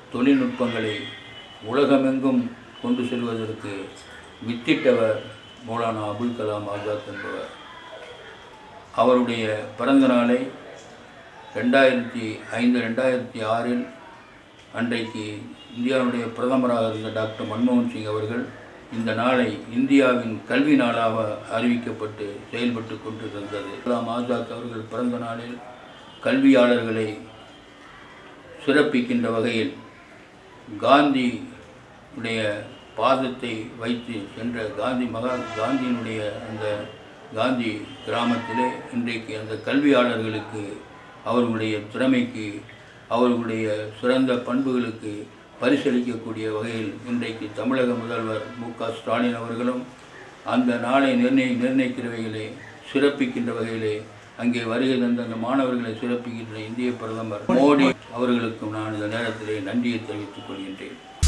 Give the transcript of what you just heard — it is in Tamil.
தொழில்நுட்பங்களை உலகமெங்கும் கொண்டு செல்வதற்கு வித்திட்டவர் மௌலானா அபுல் கலாம் ஆசாத் என்பவர் அவருடைய பிறந்த நாளை ரெண்டாயிரத்தி ஐந்து ரெண்டாயிரத்தி ஆறில் அன்றைக்கு இந்தியாவுடைய பிரதமராக இருந்த டாக்டர் மன்மோகன் சிங் அவர்கள் இந்த நாளை இந்தியாவின் கல்வி நாளாக அறிவிக்கப்பட்டு செயல்பட்டு கொண்டிருந்தது கலாம் ஆசாத் அவர்கள் பிறந்த நாளில் கல்வியாளர்களை சிறப்பிக்கின்ற வகையில் காந்தி உடைய பாதத்தை வைத்து சென்ற காந்தி மகா காந்தியினுடைய அந்த காந்தி கிராமத்திலே இன்றைக்கு அந்த கல்வியாளர்களுக்கு அவர்களுடைய திறமைக்கு அவர்களுடைய சிறந்த பண்புகளுக்கு பரிசளிக்கக்கூடிய வகையில் இன்றைக்கு தமிழக முதல்வர் மு க ஸ்டாலின் அவர்களும் அந்த நாளை நிர்ணய நிர்ணயிக்கிற வகையிலே சிறப்பிக்கின்ற வகையிலே அங்கே வருகை தந்த அந்த மாணவர்களை சிறப்பிக்கின்ற இந்திய பிரதமர் மோடி அவர்களுக்கும் நான் இந்த நேரத்திலே நன்றியை தெரிவித்துக் கொள்கின்றேன்